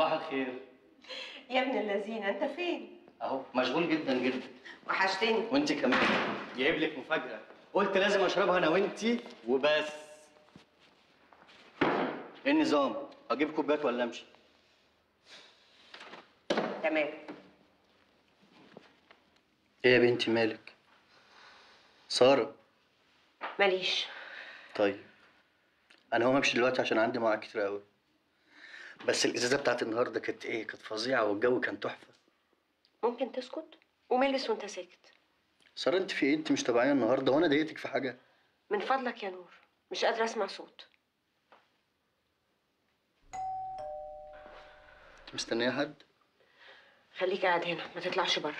صباح الخير يا ابن اللذينه انت فين اهو مشغول جدا جدا وحشتني وانت كمان جايب لك مفاجأة قلت لازم اشربها انا وانت وبس ايه النظام؟ اجيب كوبايات ولا امشي؟ تمام ايه يا بنتي مالك؟ سارة ماليش طيب انا هقوم امشي دلوقتي عشان عندي مواعيد كتير قوي بس الازازة بتاعت النهارده كانت ايه؟ كانت فظيعة والجو كان تحفة ممكن تسكت وملبس وانت ساكت سارة انت في ايه؟ انت مش تبعية النهارده وانا ضايقتك في حاجة؟ من فضلك يا نور مش قادره اسمع صوت انت مستنية حد؟ خليك قاعد هنا ما تطلعش بره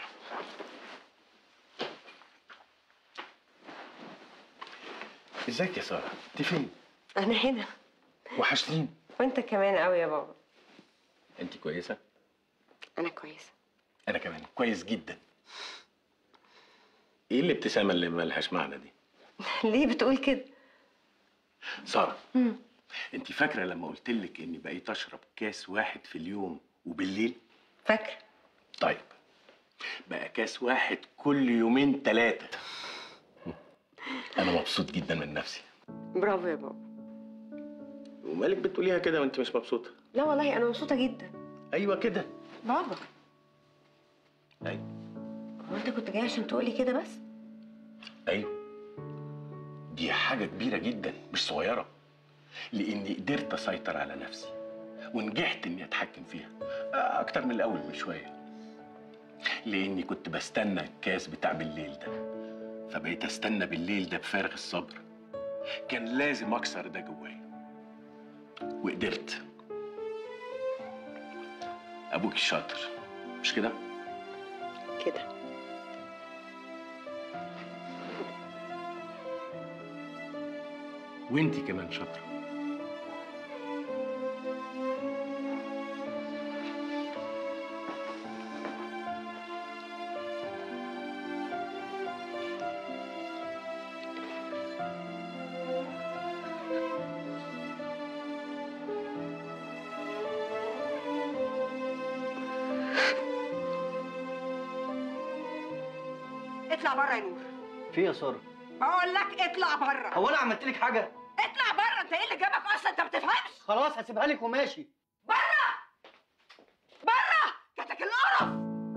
ازيك يا ساره انت فين انا هنا وحشتيني وانت كمان قوي يا بابا انت كويسه انا كويسه انا كمان كويس جدا ايه الابتسامه اللي مالهاش معنى دي ليه بتقول كده ساره مم. انت فاكره لما قلت لك اني بقيت اشرب كاس واحد في اليوم وبالليل فاكره طيب بقى كاس واحد كل يومين ثلاثه انا مبسوط جدا من نفسي برافو يا بابا ومالك بتقوليها كده وانت مش مبسوطه لا والله انا مبسوطه جدا ايوه كده بابا ايوه هو انت كنت جاي عشان تقولي كده بس ايوه دي حاجة كبيرة جدا مش صغيرة لإني قدرت أسيطر على نفسي ونجحت إني أتحكم فيها أكتر من الأول بشوية لإني كنت بستنى الكاس بتاع بالليل ده فبقيت أستنى بالليل ده بفارغ الصبر كان لازم أكسر ده جوايا وقدرت أبوك الشاطر مش كده؟ كده وانتي كمان شاطرة اطلع بره يا نور في إيه يا سارة؟ بقول لك اطلع بره هو انا عملت لك حاجة؟ اطلع بره انت ايه اللي جابك اصلا انت ما بتفهمش خلاص هسيبها لك وماشي بره بره جاتك القرف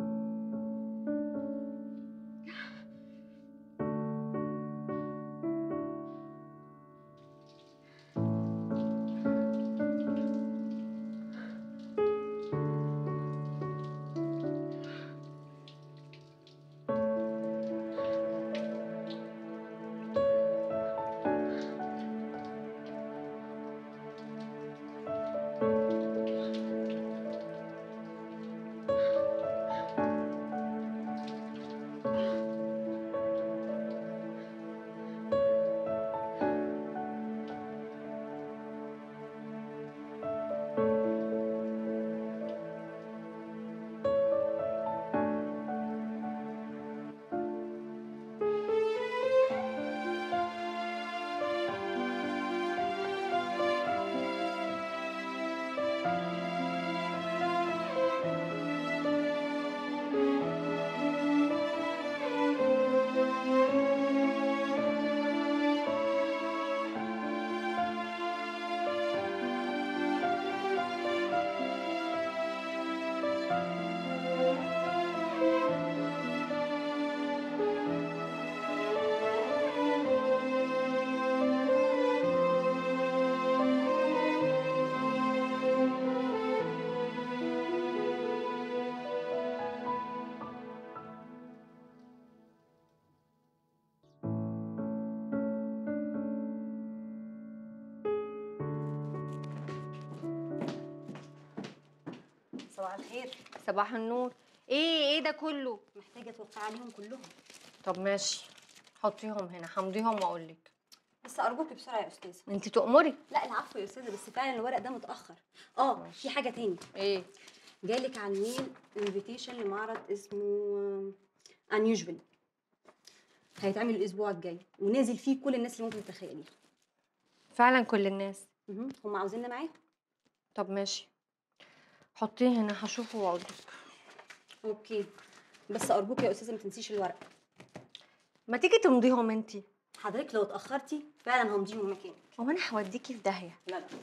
صباح الخير صباح النور ايه ايه ده كله محتاجه توقع عليهم كلهم طب ماشي حطيهم هنا همضيهم واقول لك بس ارجوكي بسرعه يا استاذه انت تؤمري لا العفو يا استاذه بس فعلا الورق ده متاخر اه في حاجه تاني ايه جالك على الميل انفيتيشن لمعرض اسمه انيوجوال هيتعمل الاسبوع الجاي ونازل فيه كل الناس اللي ممكن تتخيليها فعلا كل الناس مهم. هم عاوزيننا معاهم طب ماشي حطيه هنا هشوفه واقول لك اوكي بس ارجوك يا استاذه ما تنسيش الورق ما تيجي تمضيهم انتي حضرتك لو اتاخرتي فعلا همضيهم مكانك هو انا هوديكي في داهيه لا لا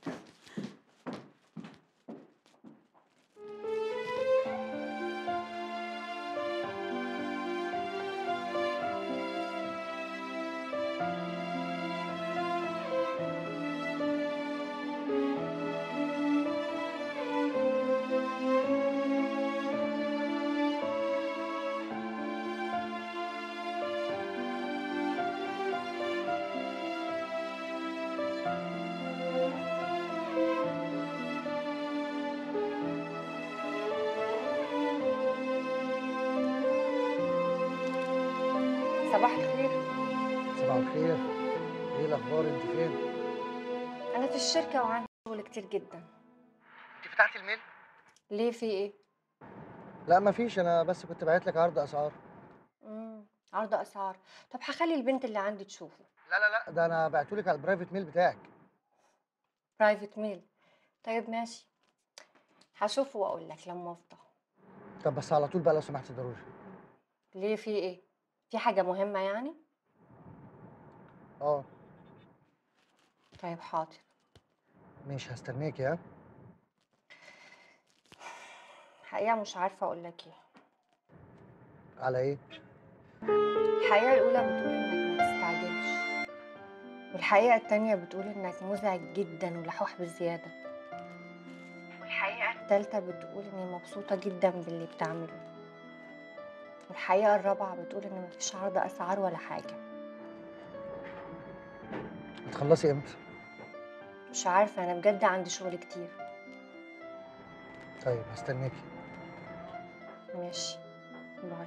صباح الخير صباح الخير ايه الاخبار انت فين انا في الشركه وعندي شغل كتير جدا انت فتحتي الميل ليه في ايه لا مفيش انا بس كنت باعت لك عرض اسعار امم عرض اسعار طب هخلي البنت اللي عندي تشوفه لا لا لا ده انا بعته لك على البرايفت ميل بتاعك برايفت ميل طيب ماشي هشوفه واقول لك لما افضى طب بس على طول بقى لو سمحت ضروري ليه في ايه في حاجه مهمه يعني اه طيب حاضر ماشي هستناكي ها الحقيقه مش عارفه اقول لك ايه على ايه الحقيقه الاولى بتقول انك ما تستعجلش والحقيقه التانية بتقول انك مزعج جدا ولحوح بزياده والحقيقه التالتة بتقول اني مبسوطه جدا باللي بتعمله والحقيقه الرابعه بتقول ان مفيش عرض اسعار ولا حاجه هتخلصي امتى مش عارفه انا بجد عندي شغل كتير طيب هستناكي ماشي باي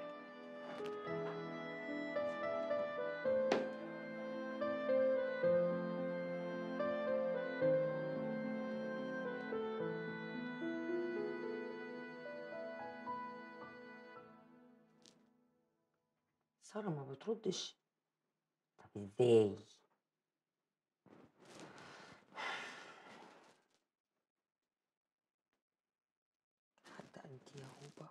سارة ما بتردش طب ازاي حتى انت يا هوبا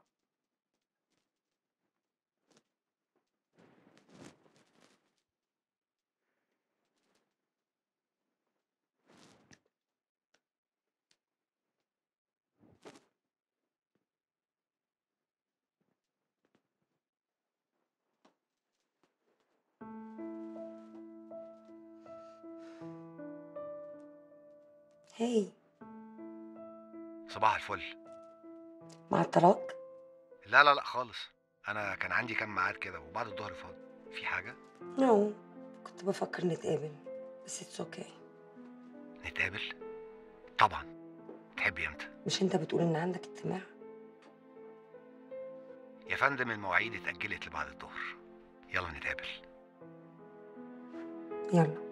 هاي صباح الفل مع الطلاق لا لا لا خالص انا كان عندي كام ميعاد كده وبعد الظهر فاضي في حاجه نو كنت بفكر نتقابل بس اتس اوكي نتقابل طبعا تحبي امتى مش انت بتقول ان عندك اجتماع يا فندم المواعيد اتاجلت لبعد الظهر يلا نتقابل يلا